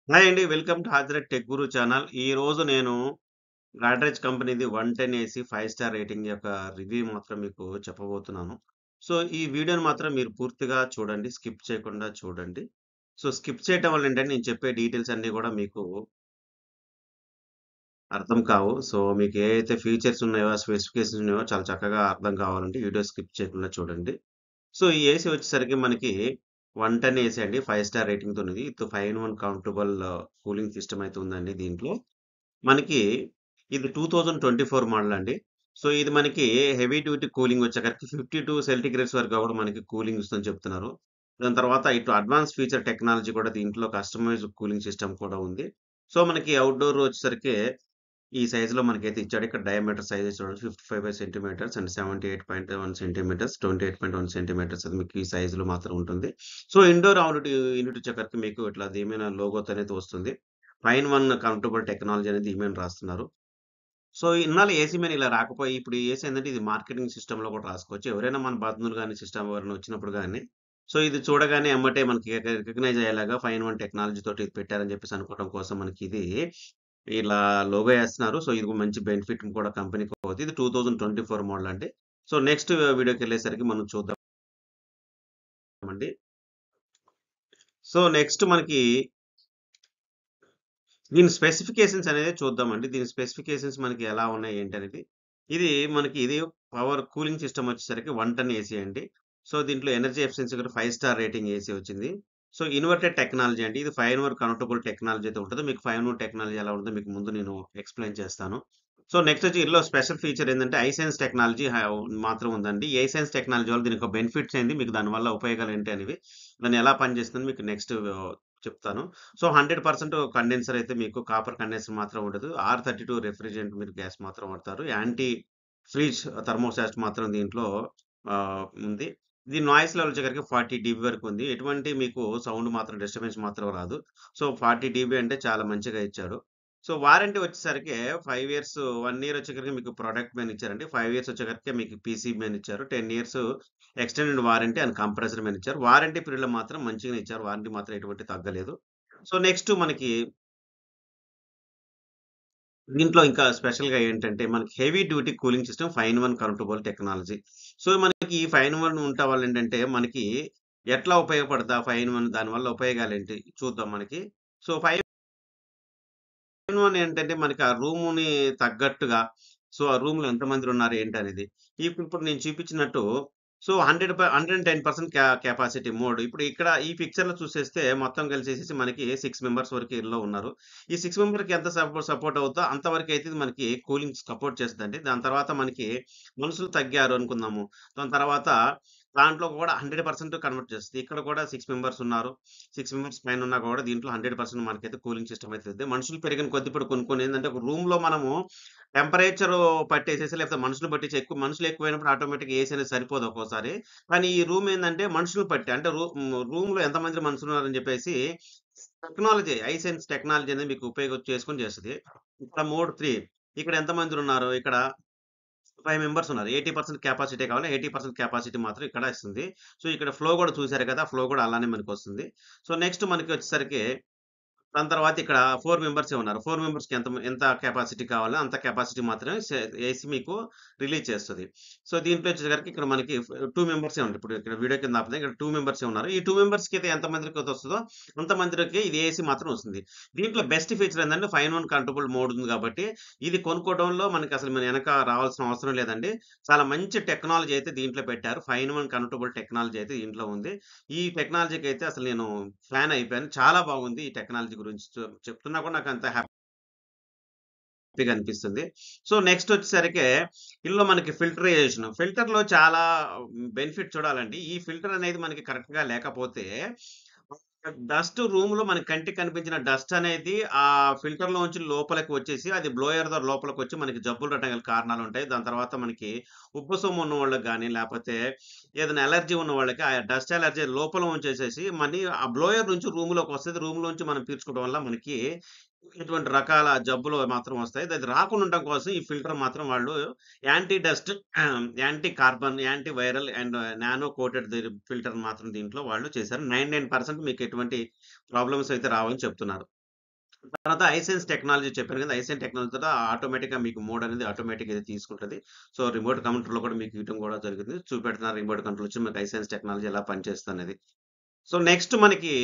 Hi అండి. Welcome to Hazrat tech guru channel. ఈరోజు నేను గాడ్రేజ్ కంపెనీది 110 ఏసీ 5 స్టార్ రేటింగ్ యొక్క రివ్యూ మాత్రం మీకు చెప్పబోతున్నాను. సో, ఈ వీడియోని మాత్రం మీరు పూర్తిగా చూడండి. స్కిప్ చేయకుండా చూడండి. సో, స్కిప్ చేయటం వల్ల ఏంటంటే నేను చెప్పే డీటెయిల్స్ అన్నీ గూడా మీకు అర్థం కావు. సో, మీకు ఏ అయితే ఫీచర్స్ ఉన్నాయో, స్పెసిఫికేషన్స్ ఉన్నాయో చాలా చక్కగా అర్థం కావాలంటే వీడియో స్కిప్ చేయకుండా చూడండి. సో, ఈ ఏసీ వచ్చేసరికి మనకి 110 ఏసీ అండి. 5 స్టార్ రేటింగ్‌తో ఉన్నది. With 5 in 1 comfortable cooling system అయితే ఉందండి దీంట్లో. మనకి ఇది 2024 మోడల్ అండి. సో, ఇది మనకి హెవీ డ్యూటీ కూలింగ్ వచ్చేసరికి 52 సెంటిగ్రేడ్స్ వరకు కూడా మనకి కూలింగ్ ఇస్తుందని చెప్తున్నారు. దాని తర్వాత ఇటు అడ్వాన్స్ ఫీచర్ టెక్నాలజీ కూడా దీంట్లో కస్టమైజ్డ్ కూలింగ్ సిస్టమ్ కూడా ఉంది. సో, మనకి అవుట్‌డోర్ వచ్చేసరికి ఈ సైజ్‌లో మనకైతే ఇచ్చాడు. ఇక్కడ డయామీటర్ సైజ్ చూడండి 55 సెంటీమీటర్స్ అండ్ 78.1 సెంటీమీటర్స్, 28.1 సెంటీమీటర్స్ అది మీకు ఈ సైజ్‌లో మాత్రం ఉంటుంది. సో, ఇండోర్ అవుట్ యూనిట్ వచ్చేసరికి మీకు ఇట్లా దీమైన లోగోతో అనేది వస్తుంది. 5 ఇన్ 1 కంఫర్టబుల్ టెక్నాలజీ అనేది ఈమెయిల్ రాస్తున్నారు. సో, ఇన్నాళ్ళు ఏసీ మీద ఇలా రాకపోయి ఇప్పుడు ఈ ఏసీ ఏందంటే ఇది మార్కెటింగ్ సిస్టమ్‌లో కూడా రాసుకోవచ్చు. ఎవరైనా మన బంధువులు గాని, సిస్టమ్ ఎవరైనా వచ్చినప్పుడు గాని, సో, ఇది చూడగానే ఎమ్మటే మనకి రికగ్నైజ్ అయ్యేలాగా 5 ఇన్ 1 టెక్నాలజీ తోటి ఇది పెట్టారని చెప్పేసి అనుకోవడం కోసం మనకి ఇది ఇలా లోగో ఏస్తున్నారు. సో, ఇది మంచి బెనిఫిట్ కూడా కంపెనీకి అవుద్ది. ఇది 2024 మోడల్ అండి. సో, నెక్స్ట్ వీడియోకెళ్ళేసరికి మనం చూద్దాం. అండి. సో, నెక్స్ట్ మనకి దీని స్పెసిఫికేషన్స్ అనేది చూద్దామండి. దీని స్పెసిఫికేషన్స్ మనకి ఎలా ఉన్నాయి ఏంటి అనేది. ఇది మనకి ఇది పవర్ కూలింగ్ సిస్టమ్ వచ్చేసరికి 110 ఏసీ అండి. సో, దీంట్లో ఎనర్జీ ఎఫిషియన్సీ కూడా 5 స్టార్ రేటింగ్ ఏసీ వచ్చింది. సో, ఇన్వర్టెడ్ టెక్నాలజీ అండి. ఇది 5 ఇన్ 1 కన్వర్టబుల్ టెక్నాలజీ అయితే ఉంటదో మీకు 5 ఇన్ 1 టెక్నాలజీ ఎలా ఉంటుందో మీకు ముందు నేను ఎక్స్‌ప్లెయిన్ చేస్తాను. సో, నెక్స్ట్ వచ్చి ఇందులో స్పెషల్ ఫీచర్ ఏందంటే ఐసెన్స్ టెక్నాలజీ హ మాత్రం ఉందండి. ఈ ఐసెన్స్ టెక్నాలజీ వల్ల దీని యొక్క బెనిఫిట్స్ ఏంది, మీకు దానివల్ల ఉపయోగాలు ఏంటి అనేవి, దాన్ని ఎలా పనిచేస్తుందని మీకు నెక్స్ట్ చెప్తాను. సో, 100% కండెన్సర్ అయితే మీకు కాపర్ కండెన్సర్ మాత్రం ఉండదు. R32 రిఫ్రిజిరెంట్ మీరు గ్యాస్ మాత్రం వాడతారు. యాంటీ ఫ్రీజ్ థర్మోస్టాట్ మాత్రం దీంట్లో ఆహ్, ఉంది. దీని నాయిస్ లెవెల్ వచ్చేసరికి 40 డీబీ వరకు ఉంది. ఎటువంటి మీకు సౌండ్ మాత్రం డిస్టర్బెన్స్ మాత్రం రాదు. సో, 40 డీబీ అంటే చాలా మంచిగా ఇచ్చారు. సో, వారంటీ వచ్చేసరికి 5 ఇయర్స్ 1 ఇయర్ వచ్చేసరికి మీకు ప్రొడక్ట్ మీద ఇచ్చారండి. 5 ఇయర్స్ వచ్చేసరికి మీకు పీసీబీ మీద ఇచ్చారు. 10 years extended warranty and compressor మీద ఇచ్చారు. వారంటీ పీరియడ్‌లో మాత్రం మంచిగానే ఇచ్చారు. వారంటీ మాత్రం ఎటువంటి తగ్గలేదు. సో, నెక్స్ట్ మనకి దీంట్లో ఇంకా స్పెషల్‌గా ఏంటంటే మనకి heavy duty cooling system 5 in 1 comfortable technology. So, మనకి ఈ 5 ఇన్ 1 ఉండటం వల్ల ఏంటంటే మనకి ఎట్లా ఉపయోగపడతా 5 ఇన్ 1 దానివల్ల ఉపయోగాలేంటి చూద్దాం మనకి. సో, 5 ఇన్ 1 ఏంటంటే మనకి ఆ రూమ్‌ని తగ్గట్టుగా సో, ఆ రూమ్‌లో ఎంతమంది ఉన్నారు ఏంటి అనేది. ఇప్పుడు ఇప్పుడు నేను చూపించినట్టు సో, 100 ప 110% కె కెపాసిటీ మోడ్. ఇప్పుడు ఇక్కడ ఈ పిక్చర్‌లో చూసేస్తే మొత్తం కలిసేసేసి మనకి 6 మెంబర్స్ వరకు ఇందులో ఉన్నారు. ఈ 6 మెంబర్‌కి ఎంత సపోర్ట్ సపోర్ట్ అవుద్దో అంతవరకైతే ఇది మనకి కూలింగ్ సపోర్ట్ చేస్తదండి. దాని తర్వాత మనకి మనుషులు తగ్గారు అనుకుందాము. దాని తర్వాత దాంట్లో కూడా 100% కన్వర్ట్ చేస్తది. ఇక్కడ కూడా 6 మెంబర్స్ ఉన్నారు. 6 మెంబర్స్ పైన ఉన్నా కూడా దీంట్లో 100% మనకైతే కూలింగ్ సిస్టమ్ అయితే ఉంది. మనుషులు పెరిగిన కొద్దీ ఇప్పుడు కొన్ని కొన్ని ఏందంటే ఒక రూమ్‌లో మనము టెంపరేచర్ పట్టేసేసి లేకపోతే మనుషులు పట్టించి ఎక్కువ మనుషులు ఎక్కువైనప్పుడు ఆటోమేటిక్‌గా ఏసీ అనేది సరిపోదు ఒక్కోసారి. కానీ ఈ రూమ్ ఏందంటే మనుషులు పట్టి అంటే రూ రూమ్‌లో ఎంతమంది మనుషులు ఉన్నారని చెప్పేసి టెక్నాలజీ ఐసెన్స్ టెక్నాలజీ అనేది మీకు ఉపయోగం చేసుకొని చేస్తది. ఇక్కడ మోడ్ 3 ఇక్కడ ఎంతమంది ఉన్నారు ఇక్కడ 5 మెంబర్స్ ఉన్నారు. 80% కెపాసిటీ కావాలి. 80% కెపాసిటీ మాత్రం ఇక్కడ ఇస్తుంది. సో, ఇక్కడ ఫ్లో కూడా చూసారు కదా! ఫ్లో కూడా అలానే మనకొస్తుంది. సో, నెక్స్ట్ మనకి వచ్చేసరికి దాని తర్వాత ఇక్కడ 4 మెంబర్సే ఉన్నారు. 4 మెంబర్స్‌కి ఎంత ఎంత కెపాసిటీ కావాలో అంత కెపాసిటీ మాత్రమే సే ఏసీ మీకు రిలీజ్ చేస్తది. సో, దీంట్లో వచ్చేసరికి ఇక్కడ మనకి 2 మెంబర్సే ఉన్నారు. ఇప్పుడు ఇక్కడ వీడియో కింద ఆపుతే ఇక్కడ 2 మెంబర్సే ఉన్నారు. ఈ 2 మెంబర్స్‌కి అయితే ఎంతమందికి అయితే వస్తదో అంతమందికి ఇది ఏసీ మాత్రం వస్తుంది. దీంట్లో బెస్ట్ ఫీచర్ ఏందంటే 5 ఇన్ 1 కంట్రోలబుల్ మోడ్ ఉంది కాబట్టి ఇది కొనుక్కోవడంలో మనకి అసలు మన వెనక రావాల్సిన అవసరం లేదండి. చాలా మంచి టెక్నాలజీ అయితే దీంట్లో పెట్టారు. 5 ఇన్ 1 కంట్రోలబుల్ టెక్నాలజీ అయితే దీంట్లో ఉంది. ఈ టెక్నాలజీకి అయితే అసలు నేను ఫ్యాన్ అయిపోయాను. చాలా బాగుంది ఈ టెక్నాలజీ గురించి చె చెప్తున్నా కూడా నాకు అంత హ్యాపీగా అనిపిస్తుంది. సో, నెక్స్ట్ వచ్చేసరికి ఇందులో మనకి ఫిల్టరైజేషన్. ఫిల్టర్‌లో చాలా బెనిఫిట్ చూడాలండి. ఈ ఫిల్టర్ అనేది మనకి కరెక్ట్‌గా లేకపోతే డస్ట్ రూమ్‌లో మన కంటికి కనిపించిన డస్ట్ అనేది ఆ ఫిల్టర్‌లోంచి లోపలికి వచ్చేసి అది బ్లోయర్ ద్వారా లోపలికొచ్చి మనకి జబ్బులు రావడానికి గల కారణాలుంటాయి. దాని తర్వాత మనకి ఉబ్బసం ఉన్నవాళ్ళకి గాని లేపోతే ఏదైనా అలర్జీ ఉన్న వాళ్ళకి ఆ డస్ట్ అలర్జీ లోపల ఉంచేసేసి మనీ ఆ బ్లోయర్ నుంచి రూమ్‌లోకి వస్తది. రూమ్‌లోంచి మనం పీల్చుకోవడం వల్ల మనకి ఇటువంటి రకాల జబ్బులు మాత్రం వస్తాయి. అది రాకుండా ఉండడం కోసం ఈ ఫిల్టర్ మాత్రం వాళ్ళు anti dust, anti carbon, anti viral and nano coated the filter మాత్రం దీంట్లో వాళ్ళు చేశారు. 99% మీకు ఎటువంటి ప్రాబ్లమ్స్ అయితే రావని చెప్తున్నారు. తర్వాత ఐసెన్స్ టెక్నాలజీ చెప్పాను కదా! ఐసెన్స్ టెక్నాలజీ తర్వాత ఆటోమేటిక్‌గా మీకు మోడ్ అనేది ఆటోమేటిక్‌గా ఇది తీసుకుంటది. సో, రిమోట్ కంట్రోల్‌లో కూడా మీకు ఇవ్వటం కూడా జరిగింది. చూపెడుతున్నారు రిమోట్ కంట్రోల్ వచ్చి మీకు ఐసెన్స్ టెక్నాలజీ ఎలా పనిచేస్తదనేది. సో, నెక్స్ట్ మనకి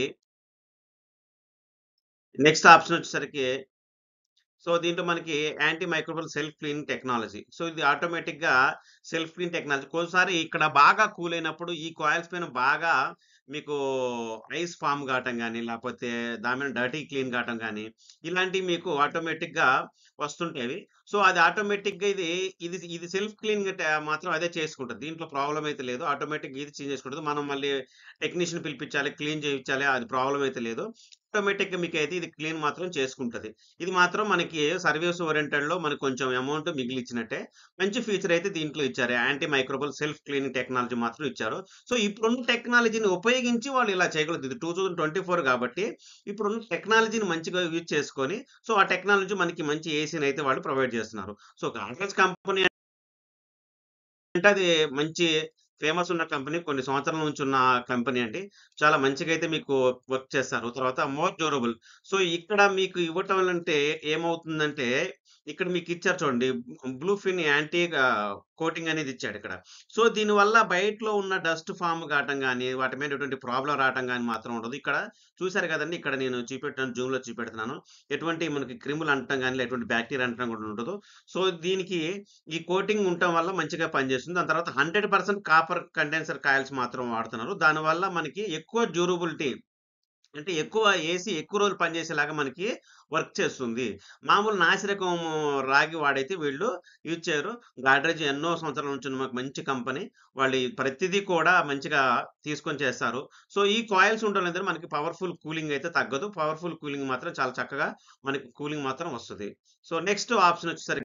నెక్స్ట్ ఆప్షన్ వచ్చేసరికి సో, దీంట్లో మనకి anti microbial self cleaning technology. So, ఇది ఆటోమేటిక్‌గా సెల్ఫ్ క్లీన్ టెక్నాలజీ. ఒక్కోసారి ఇక్కడ బాగా కూల్ అయినప్పుడు ఈ కాయిల్స్ పైన బాగా మీకు ఐస్ ఫార్మ్ కావటం గాని, లేపోతే దాని మీద డర్టీ క్లీన్ కావటం గాని, ఇలాంటివి మీకు ఆటోమేటిక్‌గా వస్తుంటాయి. సో, అది ఆటోమేటిక్‌గా ఇది ఇది ఇది సెల్ఫ్ క్లీనింగ్ ట మాత్రం అదే చేసుకుంటది. దీంట్లో ప్రాబ్లమ్ అయితే లేదు. ఆటోమేటిక్‌గా ఇది చేంజ్ చేసుకుంటది. మనం మళ్ళీ టెక్నీషియన్ పిలిపించాలి, క్లీన్ చేయించాలి. అది ప్రాబ్లమ్ అయితే లేదు. ఆటోమేటిక్‌గా మీకైతే ఇది క్లీన్ మాత్రం చేసుకుంటది. ఇది మాత్రం మనకి సర్వీస్ ఓరియెంటెడ్‌లో మనకు కొంచెం అమౌంట్ మిగిలిచ్చినట్టే. మంచి ఫీచర్ అయితే దీంట్లో ఇచ్చారు. Anti microbial self cleaning technology మాత్రం ఇచ్చారు. సో, ఇప్పుడున్న టెక్నాలజీని ఉపయోగించి వాళ్ళు ఇలా చేయగలుగుతారు. ఇది 2024 కాబట్టి ఇప్పుడున్న టెక్నాలజీని మంచిగా యూజ్ చేసుకొని, సో, ఆ టెక్నాలజీ మనకి మంచి ఏసీని అయితే వాళ్ళు ప్రొవైడ్ చేస్తున్నారు. సో, గాడ్రేజ్ కంపెనీ అంటే అది మంచి ఫేమస్ ఉన్న కంపెనీ. కొన్ని సంవత్సరాల నుంచి ఉన్న కంపెనీ అండి. చాలా మంచిగా అయితే మీకు వర్క్ చేస్తారు. తర్వాత మోర్ డ్యూరబుల్. సో, ఇక్కడ మీకు ఇవ్వటం అంటే ఏమవుతుందంటే, ఇక్కడ మీకు ఇచ్చారు చూడండి. బ్లూఫిన్ యాంటీ ఆహ్, కోటింగ్ అనేది ఇచ్చాడు ఇక్కడ. సో, దీనివల్ల బయటలో ఉన్న డస్ట్ ఫార్మ్ కావటం గాని, వాటి మీద ఎటువంటి ప్రాబ్లమ్ రావటం గాని మాత్రం ఉండదు. ఇక్కడ చూసారు కదండీ! ఇక్కడ నేను చూపెట్టాను జూమ్‌లో చూపెడుతున్నాను. ఎటువంటి మనకి క్రిములు అంటడం గాని, ఎటువంటి బాక్టీరియా అంటడం కూడా ఉండదు. సో, దీనికి ఈ కోటింగ్ ఉండటం వల్ల మంచిగా పనిచేస్తుంది. దాని తర్వాత 100% కాపర్ కండెన్సర్ కాయిల్స్ మాత్రం వాడుతున్నారు. దానివల్ల మనకి ఎక్కువ డ్యూరబిలిటీ అంటే ఎక్కువ ఏసీ ఎక్కువ రోజులు పనిచేసేలాగా మనకి వర్క్ చేస్తుంది. మామూలు నాసిరకం రాగి వాడైతే వీళ్ళు యూజ్ చేయరు. గాడ్రేజ్ ఎన్నో సంవత్సరాల నుంచి ఉన్న మాకు మంచి కంపెనీ. వాళ్ళు ఈ ప్రతిదీ కూడా మంచిగా తీసుకొని చేస్తారు. సో, ఈ కాయిల్స్ ఉండడం వల్ల మనకి పవర్‌ఫుల్ కూలింగ్ అయితే తగ్గదు. పవర్‌ఫుల్ కూలింగ్ మాత్రం చాలా చక్కగా మనకి కూలింగ్ మాత్రం వస్తది. సో, నెక్స్ట్ ఆప్షన్ వచ్చేసరికి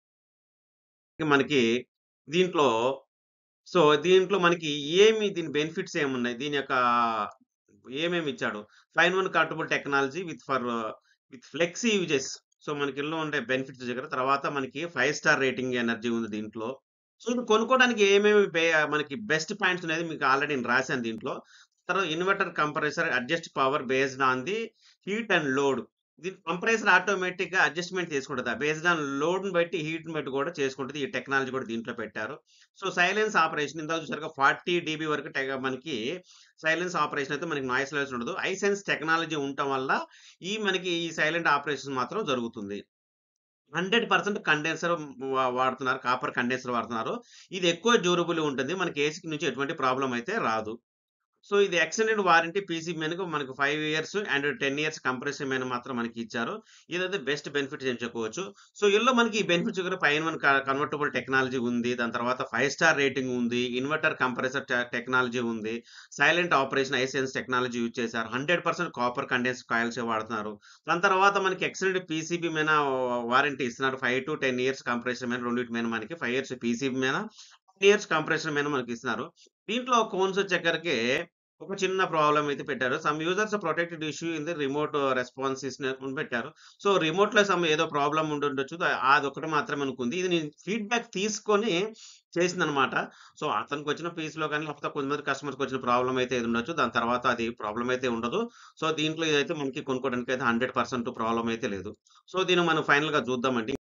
మనకి దీంట్లో సో, దీంట్లో మనకి ఏమి దీని బెనిఫిట్స్ ఏమున్నాయి? దీని యొక్క ఏమేమి ఇచ్చాడు? Fine one controllable technology with for with flexi uses. So, మనకి ఇందులో ఉండే బెనిఫిట్స్ దగ్గర తర్వాత మనకి 5 స్టార్ రేటింగ్ ఎనర్జీ ఉంది దీంట్లో. సో, ఇది కొనుక్కోవడానికి ఏమేమి బే మనకి బెస్ట్ పాయింట్స్ అనేది మీకు ఆల్రెడీ నేను రాసాను దీంట్లో. తర్వాత inverter compressor adjust power based on the heat and load. ఇది కంప్రెసర్ ఆటోమేటిక్‌గా అడ్జస్ట్‌మెంట్ చేసుకుంటది. బేస్డ్ ఆన్ లోడ్‌ని బట్టి, హీట్‌ని బట్టి కూడా చేసుకుంటది. ఈ టెక్నాలజీ కూడా దీంట్లో పెట్టారు. సో, సైలెన్స్ ఆపరేషన్ ఇందాక చూసారుగా 40 డీబీ వరకు టె మనకి సైలెన్స్ ఆపరేషన్ అయితే మనకి నాయిస్ లెవెల్స్ ఉండదు. ఐసెన్స్ టెక్నాలజీ ఉండటం వల్ల ఈ మనకి ఈ సైలెంట్ ఆపరేషన్ మాత్రం జరుగుతుంది. 100% కండెన్సర్ వా వాడుతున్నారు. కాపర్ కండెన్సర్ వాడుతున్నారు. ఇది ఎక్కువ డ్యూరబుల్ ఉంటుంది. మనకి ఏసీ నుంచి ఎటువంటి ప్రాబ్లమ్ అయితే రాదు. సో, ఇది ఎక్స్టెండెడ్ వారంటీ పీసీబీ మీదకు మనకు 5 ఇయర్స్ అండ్ 10 ఇయర్స్ కంప్రెసర్ మీద మాత్రం మనకి ఇచ్చారు. ఇదైతే బెస్ట్ బెనిఫిట్స్ అని చెప్పుకోవచ్చు. సో, ఇందులో మనకి ఈ బెనిఫిట్స్ దగ్గర ఫైన్ వన్ క కన్వర్టబుల్ టెక్నాలజీ ఉంది. దాని తర్వాత 5 స్టార్ రేటింగ్ ఉంది. ఇన్వర్టర్ కంప్రెసర్ టె టెక్నాలజీ ఉంది. Silent operation iSense technology use చేశారు. 100% కాపర్ కండెన్స్ కాయిల్సే వాడుతున్నారు. దాని తర్వాత మనకి ఎక్స్టెండెడ్ పీసీబీ మీద వారంటీ ఇస్తున్నారు. 5-10 ఇయర్స్ కంప్రెసర్ మీద రెండిటి మీద మనకి 5 ఇయర్స్ పీసీబీ మీద, 10 ఇయర్స్ కంప్రెసర్ మీద మనకి ఇస్తున్నారు. దీంట్లో కోన్స్ వచ్చేసరికి ఒక చిన్న ప్రాబ్లమ్ అయితే పెట్టారు. Some users protected issue in the remote responses అని పెట్టారు. సో, రిమోట్‌లో సమ్ ఏదో ప్రాబ్లమ్ ఉండుండొచ్చు. ద అదొక్కటి మాత్రమే అనుకుంది. ఇది నేను ఫీడ్‌బ్యాక్ తీసుకొని చేసిందనమాట. సో, అతనికి వచ్చిన పీస్‌లో గాని, లేకపోతే కొంతమంది కస్టమర్స్‌కి వచ్చిన ప్రాబ్లమ్ అయితే ఇది ఉండొచ్చు. దాని తర్వాత అది ప్రాబ్లమ్ అయితే ఉండదు. సో, దీంట్లో ఇదైతే మనకి కొనుక్కోవడానికి అయితే 100% ప్రాబ్లమ్ అయితే లేదు. సో, దీన్ని మనం ఫైనల్‌గా చూద్దామండి.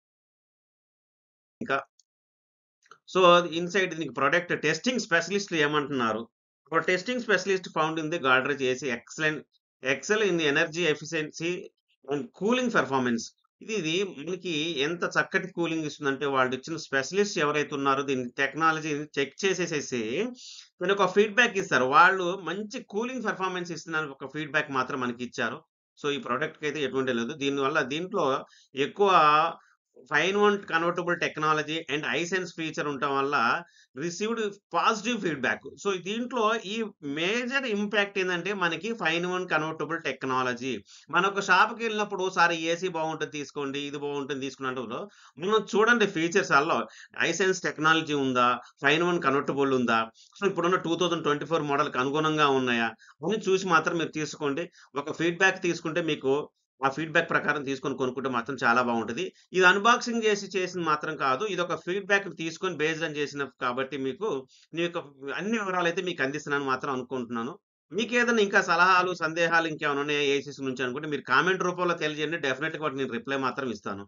ఇంకా సో, ఇన్‌సైడ్ దీనికి ప్రొడక్ట్ టెస్టింగ్ స్పెషలిస్ట్‌లు ఏమంటున్నారు? For testing specialist found in the Godrej AC excellent excel in the energy efficiency and cooling performance. ఇది ఇది మనకి ఎంత చక్కటి కూలింగ్ ఇస్తుందంటే వాళ్ళు ఇచ్చిన స్పెషలిస్ట్ ఎవరైతే ఉన్నారో దీని టెక్నాలజీని చెక్ చేసేసేసి దీని ఒక ఫీడ్‌బ్యాక్ ఇస్తారు. వాళ్ళు మంచి కూలింగ్ పెర్ఫార్మన్స్ ఇస్తున్నారు ఒక ఫీడ్‌బ్యాక్ మాత్రం మనకి ఇచ్చారు. సో, ఈ ప్రొడక్ట్‌కి అయితే ఎటువంటి లేదు. దీనివల్ల దీంట్లో ఎక్కువ fine one convertible technology and iSense feature ఉండటం వల్ల రిసీవ్డ్ పాజిటివ్ ఫీడ్‌బ్యాక్. సో, దీంట్లో ఈ మేజర్ ఇంపాక్ట్ ఏందంటే మనకి ఫైన్ వన్ కన్వర్టబుల్ టెక్నాలజీ. మనం ఒక షాప్‌కెళ్ళినప్పుడు సార్ ఏసీ బాగుంటది తీసుకోండి. ఇది బాగుంటుంది తీసుకోండి అంటారు. మనం చూడండి ఫీచర్స్ ఆల్లో ఐసెన్స్ టెక్నాలజీ ఉందా? ఫైన్ వన్ కన్వర్టబుల్ ఉందా? సో, ఇప్పుడున్న 2024 మోడల్‌కి అనుగుణంగా ఉన్నాయా? అని చూసి మాత్రం మీరు తీసుకోండి. ఒక ఫీడ్‌బ్యాక్ తీసుకుంటే మీకు ఆ ఫీడ్‌బ్యాక్ ప్రకారం తీసుకొని కొనుక్కుంటే మాత్రం చాలా బాగుంటది. ఇది అన్బాక్సింగ్ చేసి చేసింది మాత్రం కాదు. ఇదొక ఫీడ్‌బ్యాక్ తీసుకొని బేస్డ్ ఆన్ చేసినవి కాబట్టి మీకు నీ యొక్క అన్ని వివరాలైతే మీకు అందిస్తున్నానని మాత్రం అనుకుంటున్నాను. మీకేదైనా ఇంకా సలహాలు, సందేహాలు ఇంకేమైనా ఉన్నాయా ఏసీస్ నుంచి అనుకుంటే మీరు కామెంట్ రూపంలో తెలియజేయండి. డెఫినెట్‌గా వాటికి నేను రిప్లై మాత్రం ఇస్తాను.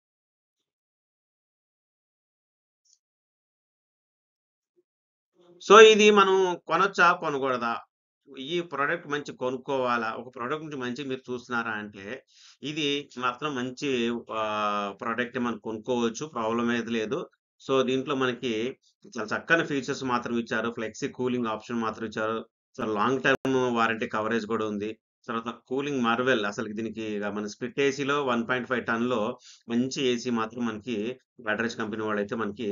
సో, ఇది మనం కొనొచ్చా? కొనకూడదా? ఈ ప్రొడక్ట్ మంచి కొనుక్కోవాలా? ఒక ప్రొడక్ట్ నుంచి మంచిగా మీరు చూస్తున్నారా అంటే, ఇది మాత్రం మంచి ఆహ్, ప్రొడక్టే మనం కొనుక్కోవచ్చు. ప్రాబ్లమ్ ఏది లేదు. సో, దీంట్లో మనకి చాలా చక్కని ఫీచర్స్ మాత్రం ఇచ్చారు. ఫ్లెక్సీ కూలింగ్ ఆప్షన్ మాత్రం ఇచ్చారు. So, long term warranty coverage కూడా ఉంది. తర్వాత కూలింగ్ మార్వెల్ అసలకి దీనికి ఇగ మన స్ప్లిట్ ఏసీలో 1.5 టన్‌లో మంచి ఏసీ మాత్రం మనకి గాడ్రేజ్ కంపెనీ వాళ్ళైతే మనకి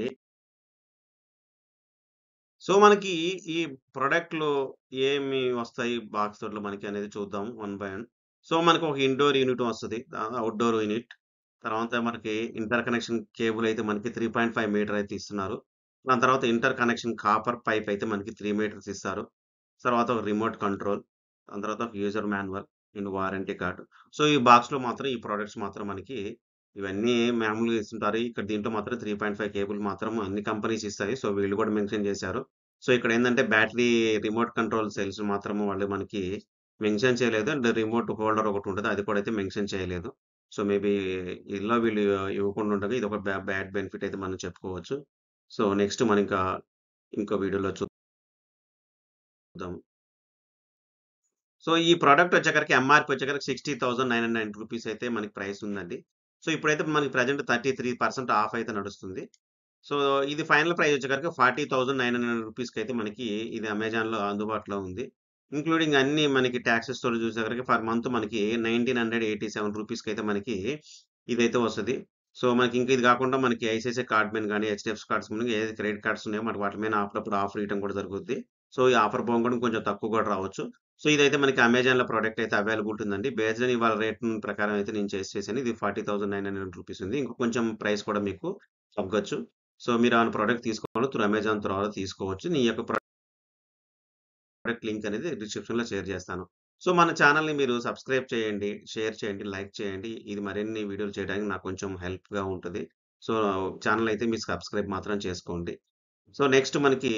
సో, మనకి ఈ ప్రొడక్ట్‌లో ఏమి వస్తాయి బాక్స్ తోటిలో మనకి అనేది చూద్దాం వన్ బై వన్. సో, మనకు ఒక ఇండోర్ యూనిట్ వస్తది. ఆహ్, ఔట్‌డోర్ యూనిట్. తర్వాత మనకి ఇంటర్ కనెక్షన్ కేబుల్ అయితే మనకి 3.5 మీటర్ అయితే ఇస్తున్నారు. దాని తర్వాత ఇంటర్ కనెక్షన్ కాపర్ పైప్ అయితే మనకి 3 మీటర్స్ ఇస్తారు. తర్వాత ఒక రిమోట్ కంట్రోల్. దాని తర్వాత ఒక user manual and warranty card. So, ఈ బాక్స్‌లో మాత్రం ఈ ప్రొడక్ట్స్ మాత్రం మనకి ఇవన్నీ మామూలుగా ఇస్తుంటారు. ఇక్కడ దీంట్లో మాత్రం 3.5 కేబుల్ మాత్రం అన్ని కంపెనీస్ ఇస్తాయి. సో, వీళ్ళు కూడా మెన్షన్ చేశారు. సో, ఇక్కడేందంటే బ్యాటరీ రిమోట్ కంట్రోల్ సెల్స్ మాత్రము వాళ్ళు మనకి మెన్షన్ చేయలేదు. అండ్ రిమోట్ హోల్డర్ ఒకటుంటది. అది కూడా అయితే మెన్షన్ చేయలేదు. సో, మేబీ ఇలా వీళ్ళు ఇవ్వకుండా ఉండగా ఇదొక బ్యా బ్యాడ్ బెనిఫిట్ అయితే మనం చెప్పుకోవచ్చు. సో, నెక్స్ట్ మనం ఇంకా ఇంకో వీడియోలో చూద్దాం. సో, ఈ ప్రొడక్ట్ వచ్చేసరికి ఎంఆర్‌పీ వచ్చేసరికి 60,990 రూపీస్ అయితే మనకి ప్రైస్ ఉందండి. సో, ఇప్పుడైతే మనకి ప్రెజెంట్ 33% ఆఫ్ అయితే నడుస్తుంది. సో, ఇది ఫైనల్ ప్రైస్ వచ్చేసరికి 40,900 రూపీస్‌కైతే మనకి ఇది అమెజాన్‌లో అందుబాటులో ఉంది. ఇంక్లూడింగ్ అన్నీ మనకి టాక్సెస్ తోటి చూసేసరికి పర్ మంత్ మనకి 1987 రూపీస్‌కైతే మనకి ఇదైతే వస్తది. సో, మనకి ఇంకా ఇది కాకుండా మనకి ఐసీఐసీఐ కార్డ్ మీద గాని, హెచ్‌డీఎఫ్‌సి కార్డ్స్ మీద ఏది క్రెడిట్ కార్డ్స్ ఉన్నాయో మనకి వాటి మీద అప్పుడప్పుడు ఆఫర్ ఇయటం కూడా జరుగుద్ది. సో, ఈ ఆఫర్ పోగా కొంచెం తక్కువ కూడా రావచ్చు. సో, ఇదైతే మనకి అమెజాన్‌లో ప్రొడక్ట్ అయితే అవైలబిలిటీ ఉందండి. బేస్డ్ ఆన్ ఇవాళ రేట్ ప్రకారం అయితే నేను చేసి చేశాను. ఇది 40,900 రూపీస్ ఉంది. ఇంకా కొంచెం ప్రైస్ కూడా మీకు తగ్గొచ్చు. సో, మీరు ఆ ప్రొడక్ట్ తీసుకోవాలి త్రూ అమెజాన్ ద్వారా తీసుకోవచ్చు. నీ యొక్క ప్రొ ప్రొడక్ట్ లింక్ అనేది డిస్క్రిప్షన్‌లో షేర్ చేస్తాను. సో, మన ఛానెల్‌ని మీరు సబ్స్క్రైబ్ చేయండి, షేర్ చేయండి, లైక్ చేయండి. ఇది మరిన్ని వీడియోలు చేయడానికి నాకు కొంచెం హెల్ప్‌గా ఉంటది. సో, ఛానెల్ అయితే మీరు సబ్స్క్రైబ్ మాత్రం చేసుకోండి. సో, నెక్స్ట్ మనకి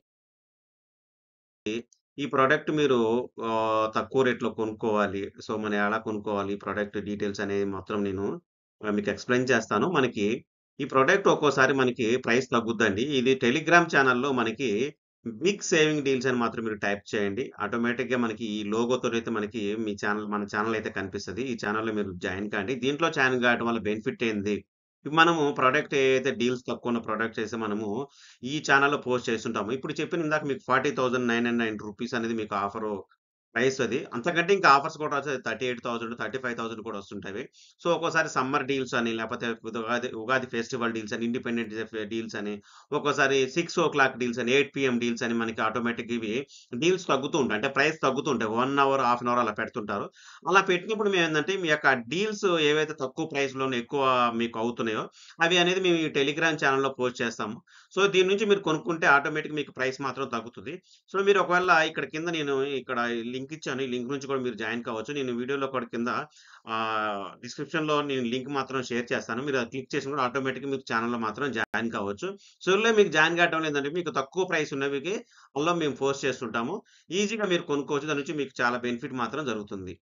ఈ ప్రొడక్ట్ మీరు ఆహ్, తక్కువ రేట్‌లో కొనుక్కోవాలి. సో, మనం ఎలా కొనుక్కోవాలి? ఈ ప్రొడక్ట్ డీటెయిల్స్ అనేవి మాత్రం నేను ఆహ్, మీకు ఎక్స్‌ప్లెయిన్ చేస్తాను. మనకి ఈ ప్రొడక్ట్ ఒక్కోసారి మనకి ప్రైస్ తగ్గుద్దండి. ఇది టెలిగ్రామ్ ఛానెల్‌లో మనకి బిగ్ సేవింగ్ డీల్స్ అని మాత్రం మీరు టైప్ చేయండి. ఆటోమేటిక్‌గా మనకి ఈ లోగోతోనైతే మనకి మీ ఛానెల్ మన ఛానెల్ అయితే కనిపిస్తది. ఈ ఛానెల్‌లో మీరు జాయిన్ కాండి. దీంట్లో జాయిన్ కావడం వల్ల బెనిఫిట్ ఏంది? ఇప్పుడు మనము ప్రొడక్ట్ ఏదైతే డీల్స్ తక్కువ ఉన్న ప్రొడక్ట్స్ అయితే మనము ఈ ఛానెల్‌లో పోస్ట్ చేస్తుంటాము. ఇప్పుడు చెప్పిన ఇందాక మీకు 40,990 రూపీస్ అనేది మీకు ఆఫరు ప్రైస్ అది. అంతకంటే ఇంకా ఆఫర్స్ కూడా వస్తాయి. 38,000, 35,000 కూడా వస్తుంటాయి. సో, ఒక్కోసారి సమ్మర్ డీల్స్ అని లేకపోతే ఉగాది ఉగాది ఫెస్టివల్ డీల్స్ అని, ఇండిపెండెంట్ డే డీల్స్ అని, ఒక్కోసారి 6:00 డీల్స్ అని, 8 పీఎం డీల్స్ అని మనకి ఆటోమేటిక్‌గా ఇవి డీల్స్ తగ్గుతూ ఉంటాయి. అంటే ప్రైస్ తగ్గుతూ ఉంటాయి. 1 అవర్, హాఫ్ అన్ అవర్ అలా పెడుతుంటారు. అలా పెట్టినప్పుడు మేమేందంటే మీ యొక్క డీల్స్ ఏవైతే తక్కువ ప్రైస్‌లోనే ఎక్కువ మీకు అవుతున్నాయో అవి అనేది మేము ఈ టెలిగ్రామ్ ఛానెల్‌లో పోస్ట్ చేస్తాము. సో, దీని నుంచి మీరు కొనుక్కుంటే ఆటోమేటిక్‌గా మీకు ప్రైస్ మాత్రం తగ్గుతది. సో, మీరు ఒకవేళ ఇక్కడ కింద నేను ఇక్కడ లింక్ ఇచ్చాను. ఈ లింక్ నుంచి కూడా మీరు జాయిన్ కావచ్చు. నేను వీడియోలో కూడా కింద ఆహ్, డిస్క్రిప్షన్‌లో నేను లింక్ మాత్రం షేర్ చేస్తాను. మీరు అది క్లిక్ చేసిన కూడా ఆటోమేటిక్‌గా మీకు ఛానెల్‌లో మాత్రం జాయిన్ కావచ్చు. సో, ఇందులో మీకు జాయిన్ కావటం లేదంటే మీకు తక్కువ ప్రైస్ ఉన్నవికి అందులో మేము పోస్ట్ చేస్తుంటాము. ఈజీగా మీరు కొనుక్కోవచ్చు. దాని నుంచి మీకు చాలా బెనిఫిట్ మాత్రం జరుగుతుంది.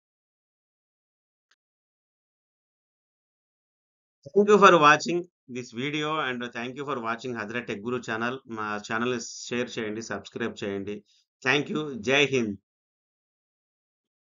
Thank you for watching this video and thank you for watching Hazrat tech guru channel. మా ఛానెల్‌ని షేర్ చేయండి, సబ్స్క్రైబ్ చేయండి. Thank you. జై హింద్.